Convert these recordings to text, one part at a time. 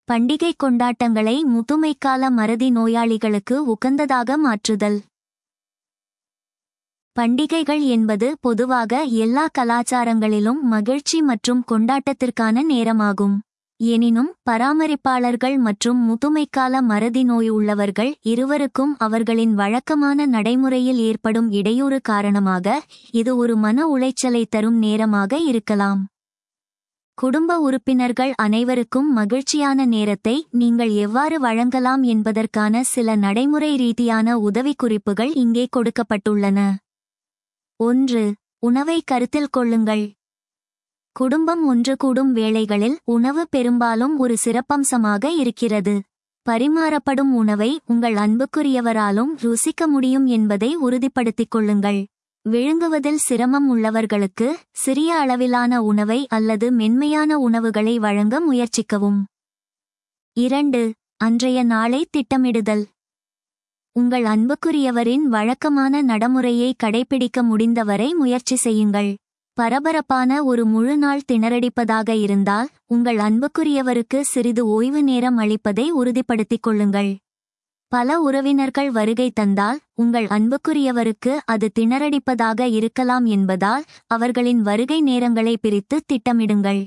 பண்டிகை கொண்டாட்டங்களை முதுமைக்கால மறதி நோயாளிகளுக்கு உகந்ததாக மாற்றுதல் பண்டிகைகள் என்பது பொதுவாக எல்லா கலாச்சாரங்களிலும் மகிழ்ச்சி மற்றும் கொண்டாட்டத்திற்கான நேரமாகும் எனினும் பராமரிப்பாளர்கள் மற்றும் முதுமைக்கால மறதி நோய் உள்ளவர்கள் இருவருக்கும் அவர்களின் வழக்கமான நடைமுறையில் ஏற்படும் இடையூறு காரணமாக இது ஒரு மன உளைச்சலை தரும் நேரமாக இருக்கலாம் குடும்ப உறுப்பினர்கள் அனைவருக்கும் மகிழ்ச்சியான நேரத்தை நீங்கள் எவ்வாறு வழங்கலாம் என்பதற்கான சில நடைமுறை ரீதியான உதவிக்குறிப்புகள் இங்கே கொடுக்கப்பட்டுள்ளன ஒன்று உணவை கருத்தில் கொள்ளுங்கள் குடும்பம் ஒன்று கூடும் வேளைகளில் உணவு பெரும்பாலும் ஒரு சிறப்பம்சமாக இருக்கிறது பரிமாறப்படும் உணவை உங்கள் அன்புக்குரியவராலும் ருசிக்க முடியும் என்பதை உறுதிப்படுத்திக் கொள்ளுங்கள் விழுங்குவதில் சிரமம் உள்ளவர்களுக்கு சிறிய அளவிலான உணவை அல்லது மென்மையான உணவுகளை வழங்க முயற்சிக்கவும் இரண்டு அன்றைய நாளை திட்டமிடுதல் உங்கள் அன்புக்குரியவரின் வழக்கமான நடைமுறையை கடைபிடிக்க முடிந்தவரை முயற்சி செய்யுங்கள் பரபரப்பான ஒரு முழு நாள் திணறடிப்பதாக இருந்தால் உங்கள் அன்புக்குரியவருக்கு சிறிது ஓய்வு நேரம் அளிப்பதை உறுதிப்படுத்திக் கொள்ளுங்கள் பல உறவினர்கள் வருகை தந்தால் உங்கள் அன்புக்குரியவருக்கு அது திணறடிப்பதாக இருக்கலாம் என்பதால் அவர்களின் வருகை நேரங்களை பிரித்து திட்டமிடுங்கள்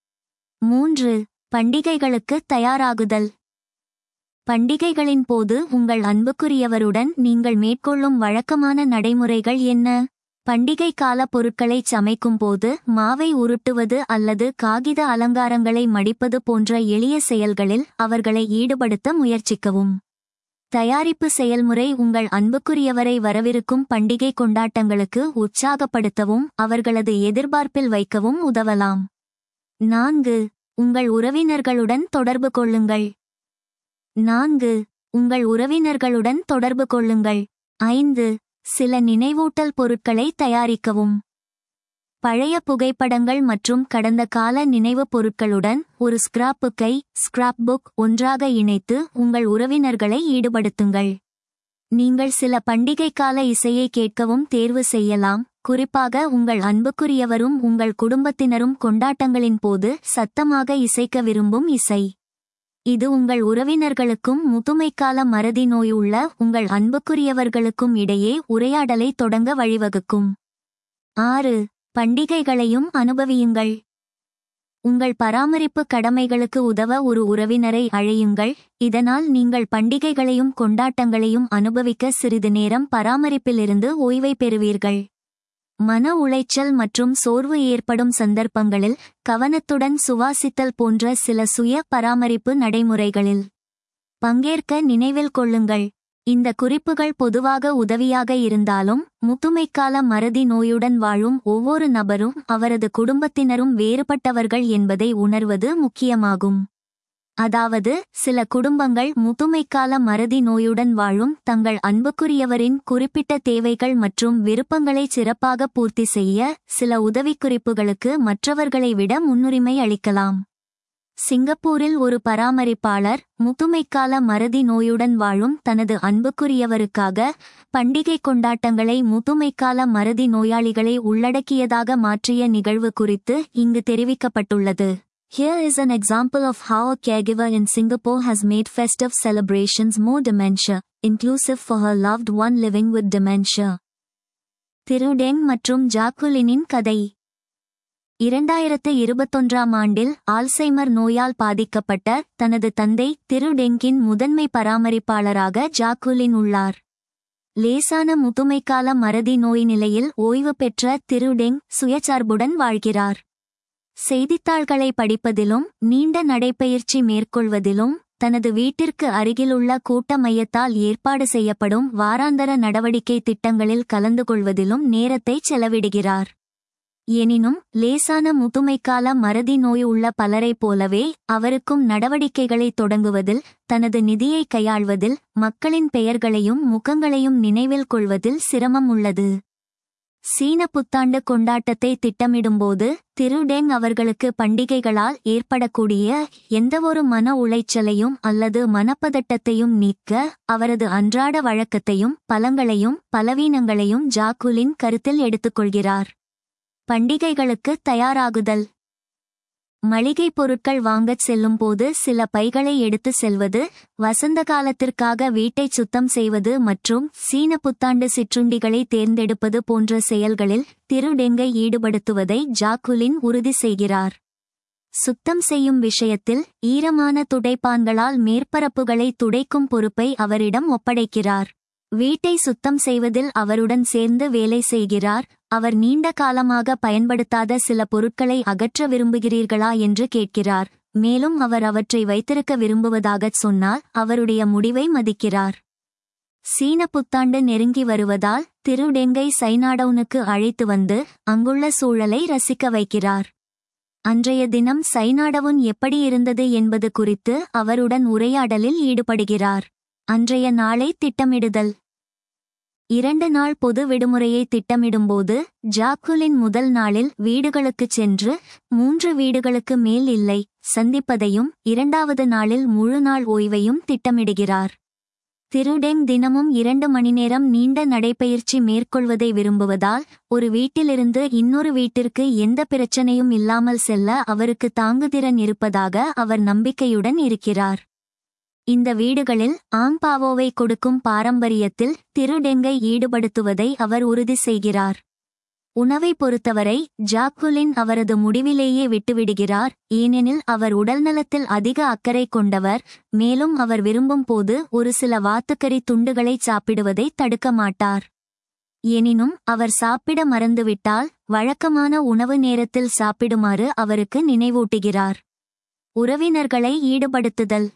மூன்று பண்டிகைகளுக்கு தயாராகுதல் பண்டிகைகளின் போது உங்கள் அன்புக்குரியவருடன் நீங்கள் மேற்கொள்ளும் வழக்கமான நடைமுறைகள் என்ன பண்டிகை கால பொருட்களை சமைக்கும் போது மாவை உருட்டுவது அல்லது காகித அலங்காரங்களை மடிப்பது போன்ற எளிய செயல்களில் அவர்களை ஈடுபடுத்த முயற்சிக்கவும் தயாரிப்பு செயல்முறை உங்கள் அன்புக்குரியவரை வரவிருக்கும் பண்டிகை கொண்டாட்டங்களுக்கு உற்சாகப்படுத்தவும் அவர்களது எதிர்பார்ப்பில் வைக்கவும் உதவலாம் நான்கு உங்கள் உறவினர்களுடன் தொடர்பு கொள்ளுங்கள் நான்கு உங்கள் உறவினர்களுடன் தொடர்பு கொள்ளுங்கள் ஐந்து சில நினைவூட்டல் பொருட்களை தயாரிக்கவும் பழைய புகைப்படங்கள் மற்றும் கடந்த கால நினைவுப் பொருட்களுடன் ஒரு ஸ்கிராப்புக்கை ஸ்கிராப் புக் ஒன்றாக இணைத்து உங்கள் உறவினர்களை ஈடுபடுத்துங்கள் நீங்கள் சில பண்டிகை கால இசையை கேட்கவும் தேர்வு செய்யலாம் குறிப்பாக உங்கள் அன்புக்குரியவரும் உங்கள் குடும்பத்தினரும் கொண்டாட்டங்களின் போது சத்தமாக இசைக்க விரும்பும் இசை இது உங்கள் உறவினர்களுக்கும் முதுமைக்கால மறதி நோய் உள்ள உங்கள் அன்புக்குரியவர்களுக்கும் இடையே உரையாடலை தொடங்க வழிவகுக்கும் ஆறு பண்டிகைகளையும் அனுபவியுங்கள் உங்கள் பராமரிப்பு கடமைகளுக்கு உதவ ஒரு உறவினரை அழையுங்கள் இதனால் நீங்கள் பண்டிகைகளையும் கொண்டாட்டங்களையும் அனுபவிக்க சிறிது நேரம் பராமரிப்பிலிருந்து ஓய்வை பெறுவீர்கள் மன உளைச்சல் மற்றும் சோர்வு ஏற்படும் சந்தர்ப்பங்களில் கவனத்துடன் சுவாசித்தல் போன்ற சில சுய பராமரிப்பு நடைமுறைகளில் பங்கேற்க நினைவில் கொள்ளுங்கள் இந்த குறிப்புகள் பொதுவாக உதவியாக இருந்தாலும் முதுமைக்கால மறதி நோயுடன் வாழும் ஒவ்வொரு நபரும் அவரது குடும்பத்தினரும் வேறுபட்டவர்கள் என்பதை உணர்வது முக்கியமாகும் அதாவது சில குடும்பங்கள் முதுமைக்கால மறதி நோயுடன் வாழும் தங்கள் அன்புக்குரியவரின் குறிப்பிட்ட தேவைகள் மற்றும் விருப்பங்களை சிறப்பாக பூர்த்தி செய்ய சில உதவிக்குறிப்புகளுக்கு மற்றவர்களை விட முன்னுரிமை அளிக்கலாம் சிங்கப்பூரில் ஒரு பராமரிப்பாளர் முதுமைக்கால மறதி நோயுடன் வாழும் தனது அன்புக்குரியவருக்காக பண்டிகை கொண்டாட்டங்களை முதுமைக்கால மறதி நோயாளிகளை உள்ளடக்கியதாக மாற்றிய நிகழ்வு குறித்து இங்கு தெரிவிக்கப்பட்டுள்ளது Here is an example of how a caregiver in Singapore has made festive celebrations more dementia inclusive for her loved one living with dementia. திரு டெங் மற்றும் ஜாக்குலினின் கதை இரண்டாயிரத்து இருபத்தொன்றாம் ஆண்டில் ஆல்சைமர் நோயால் பாதிக்கப்பட்ட தனது தந்தை திரு டெங்கின் முதன்மை பராமரிப்பாளராக ஜாக்குலின் உள்ளார் லேசான முதுமைக்கால மறதி நோய் நிலையில் ஓய்வு பெற்ற திரு டெங் சுயசார்புடன் வாழ்கிறார் செய்தித்தாள்களை படிப்பதிலும் நீண்ட நடைப்பயிற்சி மேற்கொள்வதிலும் தனது வீட்டிற்கு அருகிலுள்ள கூட்ட மையத்தால் ஏற்பாடு செய்யப்படும் வாராந்தர நடவடிக்கை திட்டங்களில் கலந்து கொள்வதிலும் நேரத்தை செலவிடுகிறார் எனினும் லேசான முதுமைக்கால மறதி நோய் உள்ள பலரைப் போலவே அவருக்கும் நடவடிக்கைகளை தொடங்குவதில் தனது நிதியை கையாள்வதில் மக்களின் பெயர்களையும் முகங்களையும் நினைவில் கொள்வதில் சிரமம் உள்ளது சீன புத்தாண்டு கொண்டாட்டத்தை திட்டமிடும்போது திரு டெங் அவர்களுக்கு பண்டிகைகளால் ஏற்படக்கூடிய எந்தவொரு மன உளைச்சலையும் அல்லது மனப்பதட்டத்தையும் நீக்க அவரது அன்றாட வழக்கத்தையும் பலங்களையும் பலவீனங்களையும் ஜாக்குலின் கருத்தில் எடுத்துக்கொள்கிறார் பண்டிகைகளுக்கு தயாராகுதல் மளிகை பொருட்கள் வாங்கச் செல்லும்போது சில பைகளை எடுத்து செல்வது வசந்த காலத்திற்காக வீட்டை சுத்தம் செய்வது மற்றும் சீன புத்தாண்டு சிற்றுண்டிகளை தேர்ந்தெடுப்பது போன்ற செயல்களில் திரு டெங்கை ஈடுபடுத்துவதை ஜாக்குலின் உறுதி செய்கிறார் சுத்தம் செய்யும் விஷயத்தில் ஈரமான துடைப்பான்களால் மேற்பரப்புகளை துடைக்கும் பொறுப்பை அவரிடம் ஒப்படைக்கிறார் வீட்டை சுத்தம் செய்வதில் அவருடன் சேர்ந்து வேலை செய்கிறார் அவர் நீண்ட காலமாக பயன்படுத்தாத சில பொருட்களை அகற்ற விரும்புகிறீர்களா என்று கேட்கிறார் மேலும் அவர் அவற்றை வைத்திருக்க விரும்புவதாகச் சொன்னால் அவருடைய முடிவை மதிக்கிறார் சீன புத்தாண்டு நெருங்கி வருவதால் திரு டெங்கை சைனாடவுனுக்கு அழைத்து வந்து அங்குள்ள சூழலை ரசிக்க வைக்கிறார் அன்றைய தினம் சைனாடவுன் எப்படி இருந்தது என்பது குறித்து அவருடன் உரையாடலில் ஈடுபடுகிறார் அன்றைய நாளை திட்டமிடுதல் இரண்டு நாள் பொது விடுமுறையை திட்டமிடும்போது ஜாக்குலின் முதல் நாளில் வீடுகளுக்குச் சென்று மூன்று வீடுகளுக்கு மேல் இல்லை சந்திப்பதையும் இரண்டாவது நாளில் முழு நாள் ஓய்வையும் திட்டமிடுகிறார் திருடெங் தினமும் இரண்டு மணி நேரம் நீண்ட நடைப்பயிற்சி மேற்கொள்வதை விரும்புவதால் ஒரு வீட்டிலிருந்து இன்னொரு வீட்டிற்கு எந்த பிரச்சனையும் இல்லாமல் செல்ல அவருக்கு தாங்குதிறன் இருப்பதாக அவர் நம்பிக்கையுடன் இருக்கிறார் இந்த வீடுகளில் ஆங்பாவோவை கொடுக்கும் பாரம்பரியத்தில் திருடெங்கை ஈடுபடுத்துவதை அவர் உறுதி செய்கிறார் உணவை பொறுத்தவரை ஜாக்குலின் அவரது முடிவிலேயே விட்டுவிடுகிறார் ஏனெனில் அவர் உடல்நலத்தில் அதிக அக்கறை கொண்டவர் மேலும் அவர் விரும்பும் போது ஒரு சில வாத்துக்கறி துண்டுகளை சாப்பிடுவதை தடுக்க மாட்டார் எனினும் அவர் சாப்பிட மறந்துவிட்டால் வழக்கமான உணவு நேரத்தில் சாப்பிடுமாறு அவருக்கு நினைவூட்டுகிறார் உறவினர்களை ஈடுபடுத்துதல்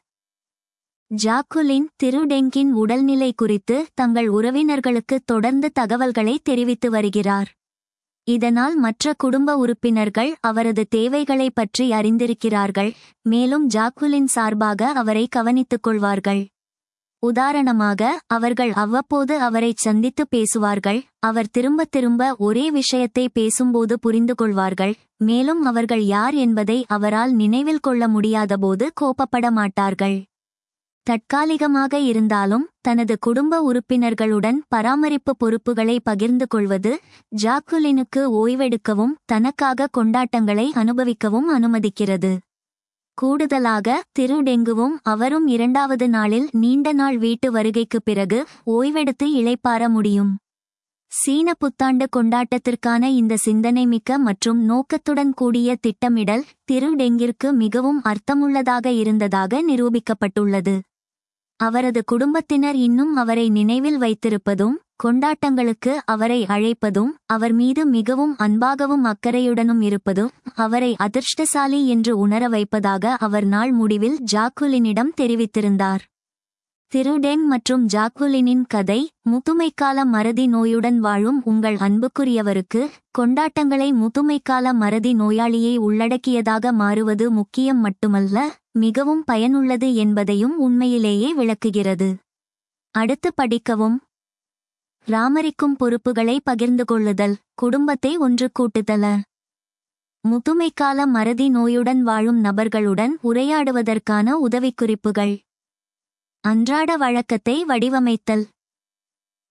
ஜாக்குலின் திருடெங்கின் உடல்நிலை குறித்து தங்கள் உறவினர்களுக்கு தொடர்ந்து தகவல்களை தெரிவித்து வருகிறார் இதனால் மற்ற குடும்ப உறுப்பினர்கள் அவரது தேவைகளை பற்றி அறிந்திருக்கிறார்கள் மேலும் ஜாக்குலின் சார்பாக அவரை கவனித்துக் கொள்வார்கள் உதாரணமாக அவர்கள் அவ்வப்போது அவரைச் சந்தித்து பேசுவார்கள் அவர் திரும்ப திரும்ப ஒரே விஷயத்தை பேசும்போது புரிந்து கொள்வார்கள் மேலும் அவர்கள் யார் என்பதை அவரால் நினைவில் கொள்ள முடியாதபோது கோபப்பட மாட்டார்கள் தற்காலிகமாக இருந்தாலும் தனது குடும்ப உறுப்பினர்களுடன் பராமரிப்பு பொறுப்புகளை பகிர்ந்து கொள்வது ஜாக்குலினுக்கு ஓய்வெடுக்கவும் தனக்காக கொண்டாட்டங்களை அனுபவிக்கவும் அனுமதிக்கிறது கூடுதலாக திரு டெங்குவும் அவரும் இரண்டாவது நாளில் நீண்ட நாள் வீட்டு வருகைக்குப் பிறகு ஓய்வெடுத்து இளைப்பாற முடியும் சீன புத்தாண்டு கொண்டாட்டத்திற்கான இந்த சிந்தனைமிக்க மற்றும் நோக்கத்துடன் கூடிய திட்டமிடல் திரு டெங்கிற்கு மிகவும் அர்த்தமுள்ளதாக இருந்ததாக நிரூபிக்கப்பட்டுள்ளது அவரது குடும்பத்தினர் இன்னும் அவரை நினைவில் வைத்திருப்பதும் கொண்டாட்டங்களுக்கு அவரை அழைப்பதும் அவர் மீது மிகவும் அன்பாகவும் அக்கறையுடனும் இருப்பதும் அவரை அதிர்ஷ்டசாலி என்று உணர வைப்பதாக அவர் நாள் முடிவில் ஜாக்குலினிடம் தெரிவித்திருந்தார் திருடெங் மற்றும் ஜாக்குலினின் கதை முதுமைக்கால மறதி நோயுடன் வாழும் உங்கள் அன்புக்குரியவருக்கு கொண்டாட்டங்களை முதுமைக்கால மறதி நோயாளியை உள்ளடக்கியதாக மாறுவது முக்கியம் மட்டுமல்ல மிகவும் பயனுள்ளது என்பதையும் உண்மையிலேயே விளக்குகிறது அடுத்து படிக்கவும் ராமரிக்கும் பொறுப்புகளை பகிர்ந்து கொள்ளுதல் குடும்பத்தை ஒன்று கூட்டுதல முதுமைக்கால மறதி நோயுடன் வாழும் நபர்களுடன் உரையாடுவதற்கான உதவிக்குறிப்புகள் அன்றாட வழக்கத்தை வடிவமைத்தல்